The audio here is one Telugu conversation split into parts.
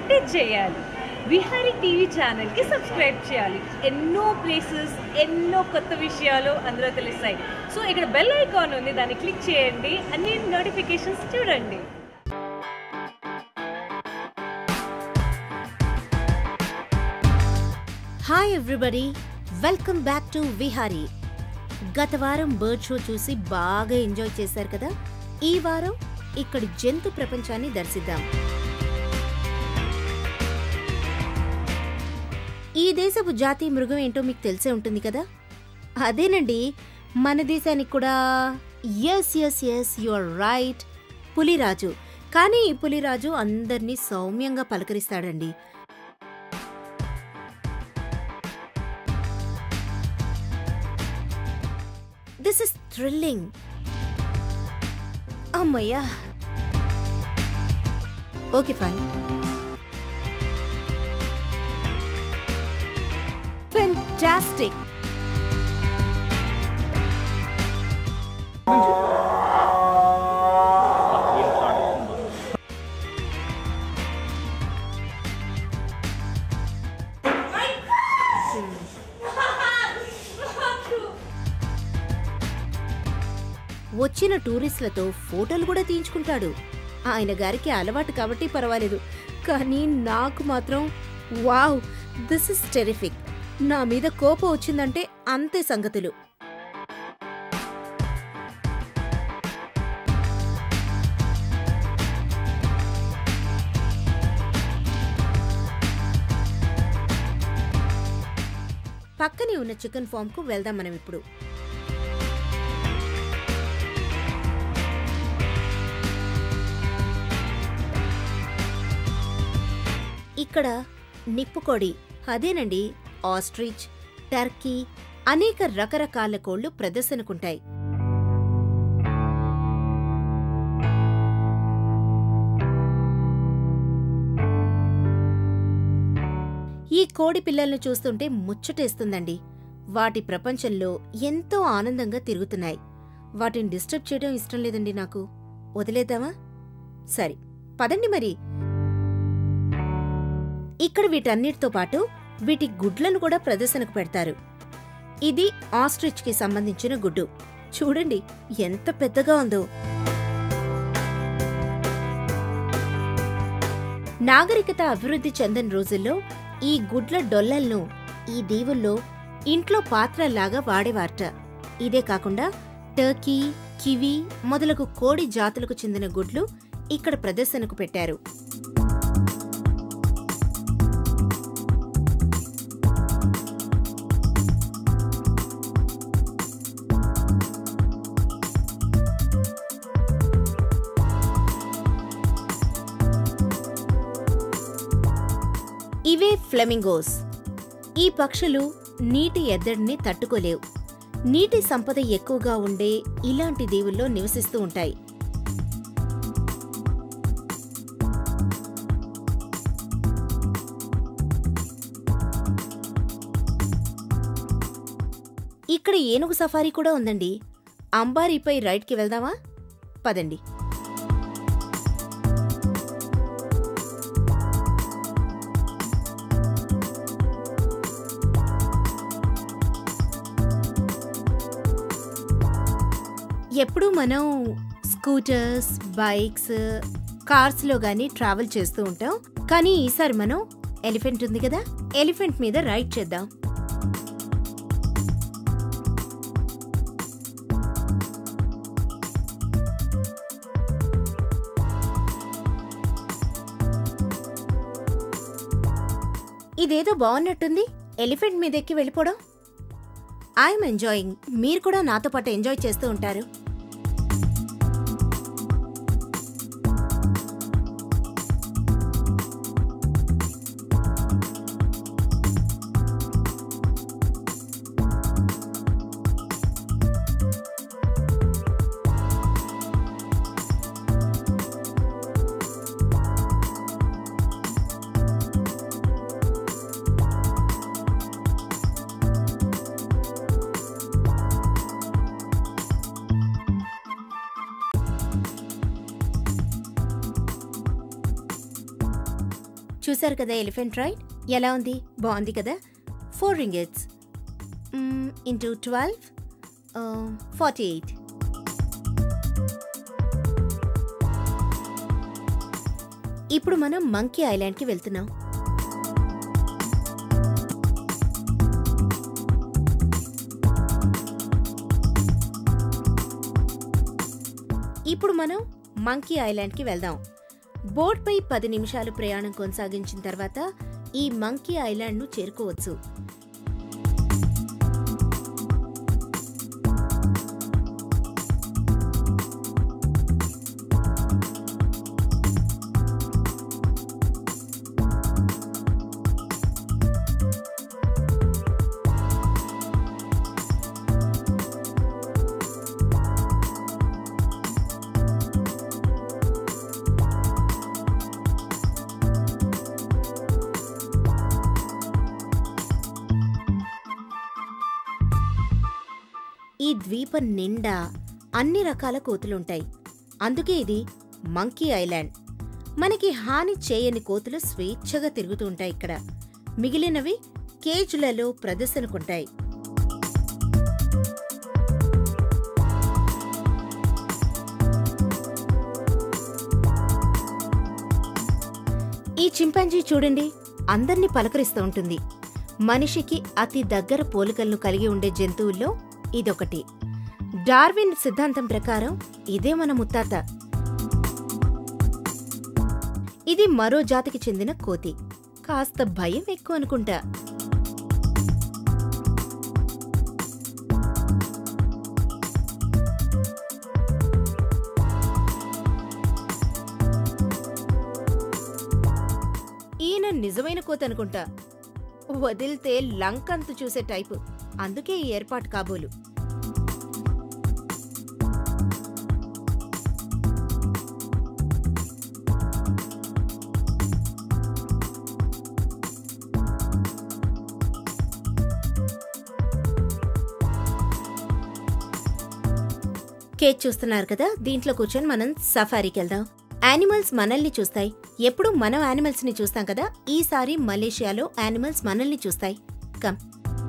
ఒకటే చేయాలి విహారీ టీవీ ఛానల్కి సబ్స్క్రైబ్ చేయాలి ఎన్నో ప్లేసెస్ ఎన్నో కొత్త విషయాలు అందులో తెలుస్తాయి సో ఇక్కడ బెల్ ఐకాన్ ఉంది దాన్ని క్లిక్ చేయండి అన్ని నోటిఫికేషన్స్ చూడండి hi everybody welcome back to Vihari గత వారం బర్డ్ షో చూసి బాగా ఎంజాయ్ చేశారు కదా ఈ వారం ఇక్కడి జంతు ప్రపంచాన్ని దర్శిద్దాం ఈ దేశపు జాతీయ మృగం ఏంటో మీకు తెలిసే ఉంటుంది కదా అదేనండి మన దేశానికి కూడా yes yes yes you are right Puliraju కానీ ఈ పులిరాజు అందరినీ సౌమ్యంగా పలకరిస్తాడండి దిస్ ఇస్ థ్రిల్లింగ్ అమ్మయ్యా ఓకే ఫైన్ ఫెంటాస్టిక్ వచ్చిన టూరిస్టులతో ఫోటోలు కూడా తీయించుకుంటాడు ఆయన గారికి అలవాటు కాబట్టి పర్వాలేదు కానీ నాకు మాత్రం వావ్ దిస్ ఇస్ టెరిఫిక్ నా మీద కోపం వచ్చిందంటే అంతే సంగతులు పక్కనే ఉన్న చికెన్ ఫామ్కు వెళ్దాం మనం ఇప్పుడు ఇక్కడ నిప్పుకోడి అదేనండి ఆస్ట్రిచ్ టర్కీ అనేక రకరకాల కోళ్లు ప్రదర్శనకుంటాయి ఈ కోడి పిల్లల్ని చూస్తుంటే ముచ్చటేస్తుందండి వాటి ప్రపంచంలో ఎంతో ఆనందంగా తిరుగుతున్నాయి వాటిని డిస్టర్బ్ చేయడం ఇష్టం లేదండి నాకు వదిలేద్దామా సరే పదండి మరి ఇక్కడ వీటన్నిటితో పాటు వీటి గుడ్లను కూడా ప్రదర్శనకు పెడతారు ఇది ఆస్ట్రిచ్ కి సంబంధించిన గుడ్డు చూడండి ఎంత పెద్దగా ఉందో నాగరికత అభివృద్ధి చెందని రోజుల్లో ఈ గుడ్ల డొల్లల్ను ఈ దీవుల్లో ఇంట్లో పాత్రల్లాగా వాడేవారట ఇదే కాకుండా టర్కీ కివి మొదలగు కోడి జాతులకు చెందిన గుడ్లు ఇక్కడ ప్రదర్శనకు పెట్టారు ఇవే ఫ్లెమింగోస్ ఈ పక్షులు నీటి ఎద్దడిని తట్టుకోలేవు నీటి సంపద ఎక్కువగా ఉండే ఇలాంటి దీవుల్లో నివసిస్తూ ఉంటాయి ఇక్కడ ఏనుగు సఫారీ కూడా ఉందండి అంబారీపై రైడ్కి వెళ్దామా పదండి ఎప్పుడూ మనం స్కూటర్స్ బైక్స్ కార్స్లో గానీ ట్రావెల్ చేస్తూ ఉంటాం కానీ ఈసారి మనం ఎలిఫెంట్ ఉంది కదా ఎలిఫెంట్ మీద రైడ్ చేద్దాం ఇదేదో బాగున్నట్టుంది ఎలిఫెంట్ మీద ఎక్కి వెళ్ళిపోవడం ఐఎమ్ ఎంజాయింగ్ మీరు కూడా నాతో పాటు ఎంజాయ్ చేస్తూ ఉంటారు చూసారు కదా ఎలిఫెంట్ రైడ్ ఎలా ఉంది బాగుంది కదా four ringgits into twelve forty eight ఇప్పుడు మనం మంకీ ఐలాండ్కి వెళ్తున్నాం ఇప్పుడు మనం మంకీ ఐలాండ్కి వెళ్దాం బోట్పై పది నిమిషాలు ప్రయాణం కొనసాగించిన తర్వాత ఈ మంకీ ఐలాండ్ను చేరుకోవచ్చు ఈ ద్వీపం నిండా అన్ని రకాల కోతులుంటాయి అందుకే ఇది మంకీ ఐలాండ్ మనకి హాని చేయని కోతులు స్వేచ్ఛగా తిరుగుతూ ఉంటాయి ఇక్కడ మిగిలినవి కేజ్లలో ప్రదర్శనకుంటాయి ఈ చింపాంజీ చూడండి అందర్నీ పలకరిస్తూ ఉంటుంది మనిషికి అతి దగ్గర పోలికలను కలిగి ఉండే జంతువుల్లో ఇదొకటి డార్విన్ సిద్ధాంతం ప్రకారం ఇదే మన ముత్తాత ఇది మరో జాతికి చెందిన కోతి కాస్త భయం ఎక్కువ అనుకుంటా ఈయన నిజమైన కోత అనుకుంటా వదిలితే లంకంతు చూసే టైపు అందుకే ఈ ఏర్పాటు కాబోలు కేక్ చూస్తున్నారు కదా దీంట్లో కూర్చొని మనం సఫారీకి వెళ్దాం యానిమల్స్ మనల్ని చూస్తాయి ఎప్పుడు మనం యానిమల్స్ ని చూస్తాం కదా ఈసారి మలేషియాలో యానిమల్స్ మనల్ని చూస్తాయి కమ్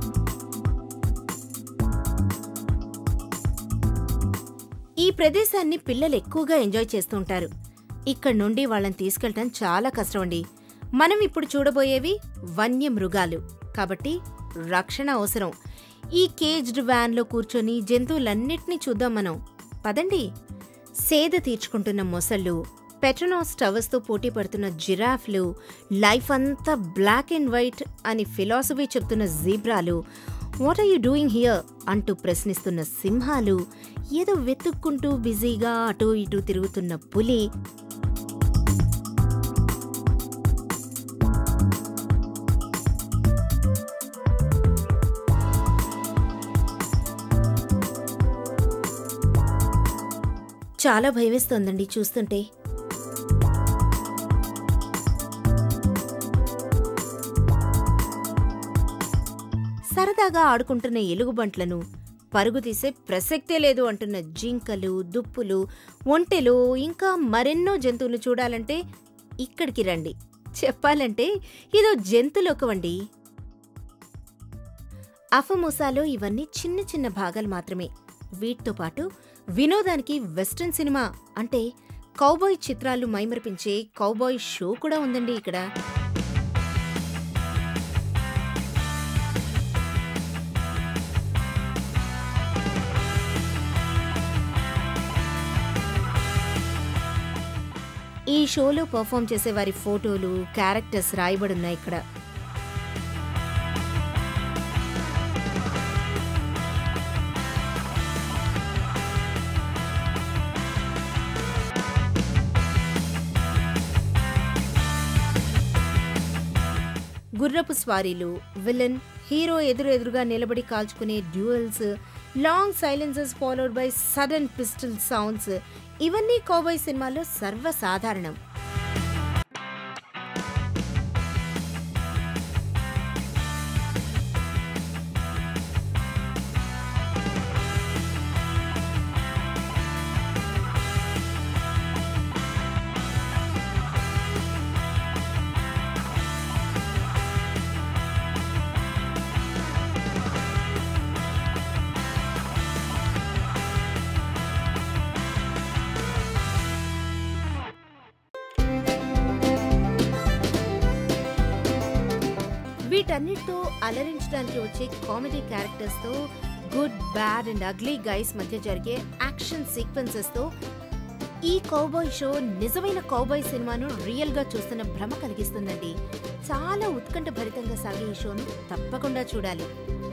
ఈ ప్రదేశాన్ని పిల్లలు ఎక్కువగా ఎంజాయ్ చేస్తూ ఉంటారు ఇక్కడ నుండి వాళ్ళని తీసుకెళ్ళటం చాలా కష్టం అండి మనం ఇప్పుడు చూడబోయేవి వన్య మృగాలు కాబట్టి రక్షణ అవసరం ఈ కేజ్డ్ వ్యాన్లో కూర్చొని జంతువులన్నిటినీ చూద్దాం మనం పదండి సేద తీర్చుకుంటున్న మొసళ్ళు పెట్రోనాస్ టవర్స్తో పోటీ పడుతున్న జిరాఫ్లు లైఫ్ అంతా బ్లాక్ అండ్ వైట్ అని ఫిలాసఫీ చెప్తున్న జీబ్రాలు what are you doing here అంటూ ప్రశ్నిస్తున్న సింహాలు ఏదో వెతుక్కుంటూ బిజీగా అటూ ఇటూ తిరుగుతున్న పులి చాలా భయమేస్తోందండి చూస్తుంటే సరదాగా ఆడుకుంటున్న ఎలుగుబంట్లను పరుగు తీసే ప్రసక్తే లేదు అంటున్న జింకలు దుప్పులు ఒంటెలు ఇంకా మరెన్నో జంతువులు చూడాలంటే ఇక్కడికి రండి చెప్పాలంటే ఇదో జంతులోకమండి అఫమోసాలో ఇవన్నీ చిన్న చిన్న భాగాలు మాత్రమే వీటితో పాటు వినోదానికి వెస్ట్రన్ సినిమా అంటే కౌబాయ్ చిత్రాలు మైమరిపించే కౌబాయ్ షో కూడా ఉందండి ఇక్కడ ఈ షోలో పర్ఫామ్ చేసే వారి ఫోటోలు క్యారెక్టర్స్ రాయబడున్నాయి ఇక్కడ గుర్రపు స్వారీలు విలన్ హీరో ఎదురు ఎదురుగా నిలబడి కాల్చుకునే duels long silences followed by sudden pistol sounds ఇవన్నీ కౌబాయ్ సినిమాల్లో సర్వసాధారణం వీటన్నిటితో అలరించడానికి వచ్చే కామెడీ క్యారెక్టర్స్తో good bad and ugly guys మధ్య జరిగే యాక్షన్ సీక్వెన్సెస్తో ఈ కౌబాయ్ షో నిజమైన కౌబాయ్ సినిమాను రియల్ గా చూస్తున్న భ్రమ కలిగిస్తుందండి చాలా ఉత్కంఠ భరితంగా సాగే ఈ షోను తప్పకుండా చూడాలి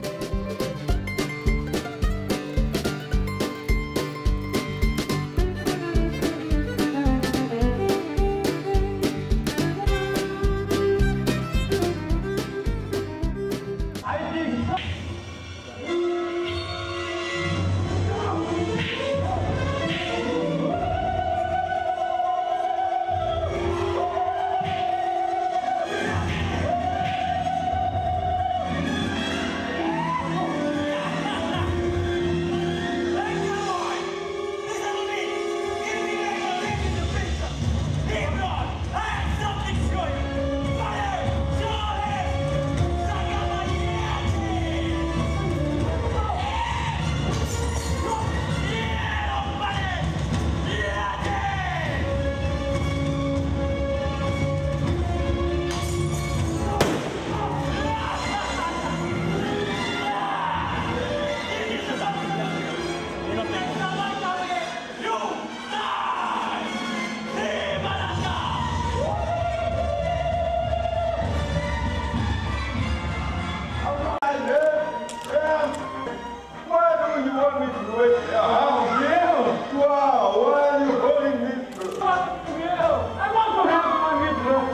Why do you want me to do it? Yeah, I'm real. Wow, why are you holding me? Fuck real. I want to have my meat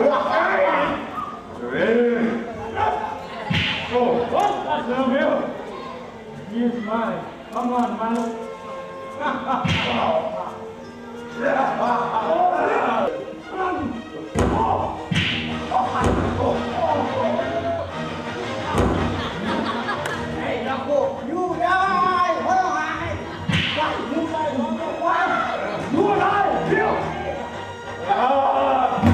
Really? Oh, what? That's not real. He's mine. Come on, man. Hey, Jaco, you die! Hold on! Why you guys want to fight? You and I, Bill. Ah.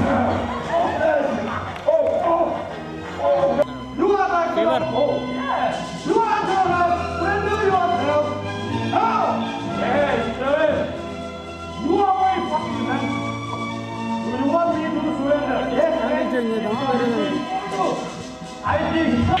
Oh, oh, oh. You are my Favor. Oh, yes. You are my help. When do you want help? Now. Yes, sir. You are my fucking man. Do you want me to surrender? Yes, I think.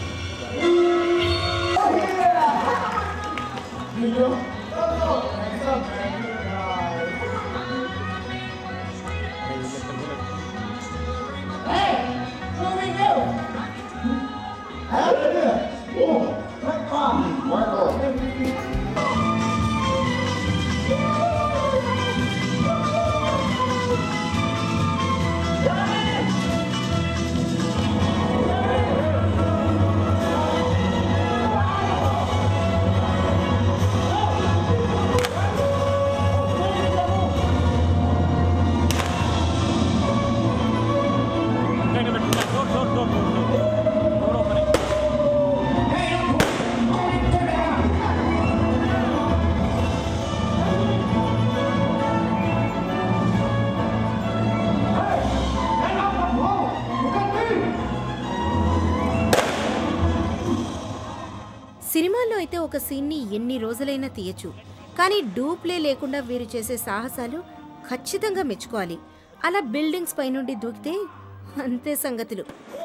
Door door door door door open సినిమాల్లో అయితే ఒక సీన్ని ఎన్ని రోజులైనా తీయచ్చు కానీ డూప్లే లేకుండా వీరు చేసే సాహసాలు ఖచ్చితంగా మెచ్చుకోవాలి అలా బిల్డింగ్స్ పైనుండి దూకితే అంతే సంగతులు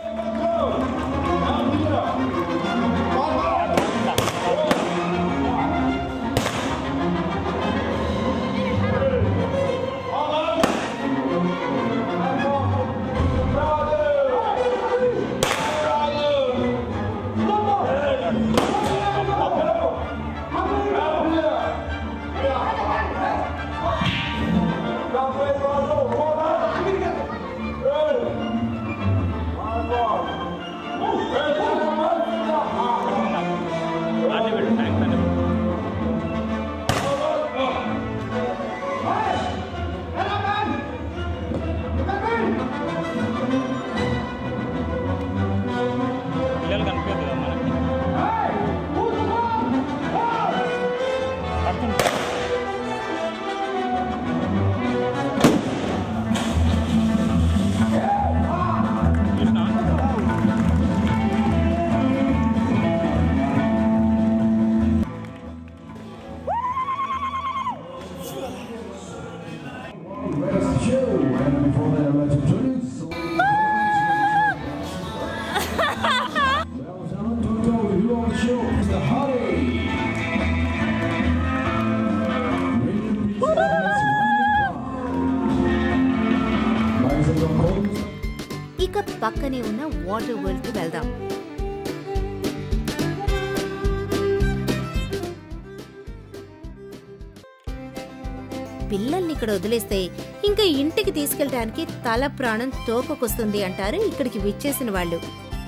దాన్ని పెట్టు ట్యాంక్ దాన్ని పెట్టు పిల్లలు కనిపించదు కదా మనకి పడుతుంది చూసినావా? Where's Joe? And before that, I'd like to introduce. Water వరల్డ్కి వెళ్దాం పిల్లల్ని ఇక్కడ వదిలేస్తే ఇంకా ఇంటికి తీసుకెళ్ళడానికి తల ప్రాణం తోకకొస్తుంది అంటారు ఇక్కడికి విచ్చేసిన వాళ్ళు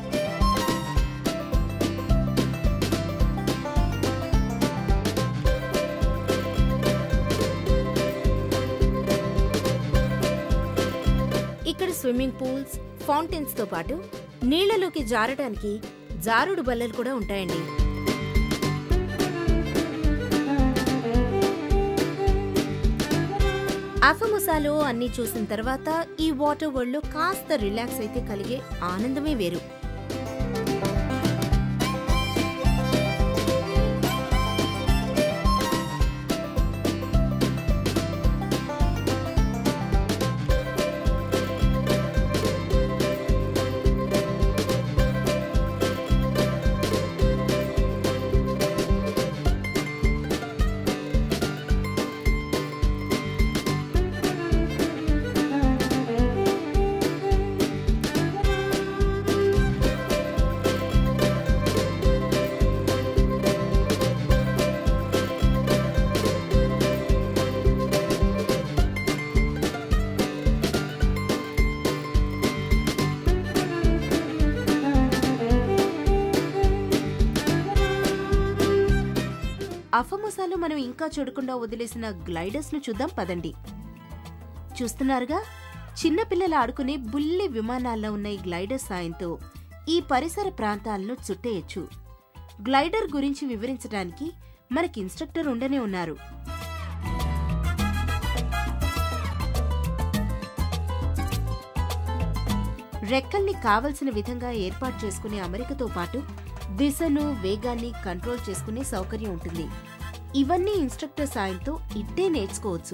ఇక్కడ స్విమ్మింగ్ పూల్స్ ఫౌంటైన్స్ తో పాటు నీళ్లలోకి జారడానికి జారుడు బల్లలు కూడా ఉంటాయండి అఫముసాలో అన్ని చూసిన తర్వాత ఈ వాటర్ వరల్డ్ లో కాస్త రిలాక్స్ అయితే కలిగే ఆనందమే వేరు అఫమసాలో మనం ఇంకా చూడకుండా వదిలేసిన గ్లైడర్స్ ను చూద్దాం పదండి చూస్తున్నారుగా చిన్నపిల్లలు ఆడుకునే బుల్లి విమానాల్లో ఉన్న ఈ గ్లైడర్ సాయంతో ఈ పరిసర ప్రాంతాలను చుట్టేయచ్చు గ్లైడర్ గురించి వివరించడానికి మనకి ఇన్స్ట్రక్టర్ ఉండనే ఉన్నారు రెక్కల్ని కావలసిన విధంగా ఏర్పాటు చేసుకునే అమరికతో పాటు దిశను వేగాన్ని కంట్రోల్ చేసుకునే సౌకర్యం ఉంటుంది ఇవన్నీ ఇన్స్ట్రక్టర్ సాయంతో ఇట్టే నేర్చుకోవచ్చు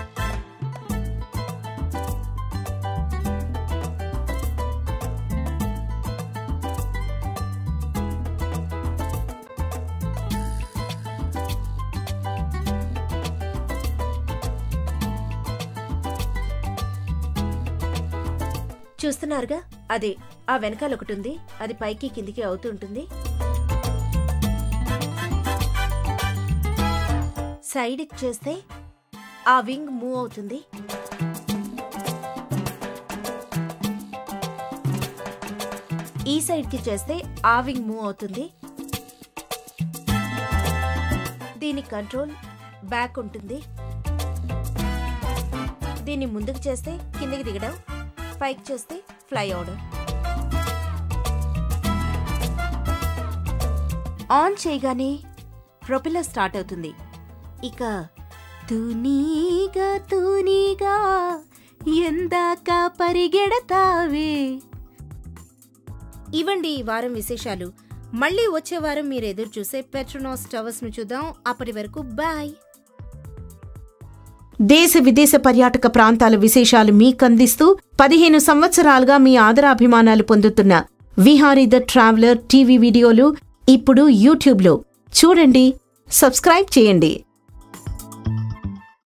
చూస్తున్నారుగా అదే ఆ వెనకాల ఒకటి ఉంది అది పైకి కిందికి అవుతుంటుంది సైడ్ చేస్తే ఆ వింగ్ మూవ్ అవుతుంది ఈ సైడ్ కి చేస్తే ఆ వింగ్ మూవ్ అవుతుంది దీని కంట్రోల్ బ్యాక్ ఉంటుంది దీన్ని ముందుకు చేస్తే కిందకి దిగడం పైకి చేస్తే ఫ్లై అవడం ఆన్ చేయగానే ప్రొపెల్లర్ స్టార్ట్ అవుతుంది ఇక తూనీగా తూనీగా ఎందాక పరిగెడతావే ఇవండి ఈ వారం విశేషాలు మళ్ళీ వచ్చే వారం మీరు ఎదురు చూసే పెట్రోనాస్ టవర్స్ ను చూద్దాం అప్పటి వరకు బాయ్ దేశ విదేశ పర్యాటక ప్రాంతాల విశేషాలు మీకందిస్తూ పదిహేను సంవత్సరాలుగా మీ ఆదరాభిమానాలు పొందుతున్న విహారీ ద ట్రావెలర్ టీవీ వీడియోలు ఇప్పుడు యూట్యూబ్లో చూడండి సబ్స్క్రైబ్ చేయండి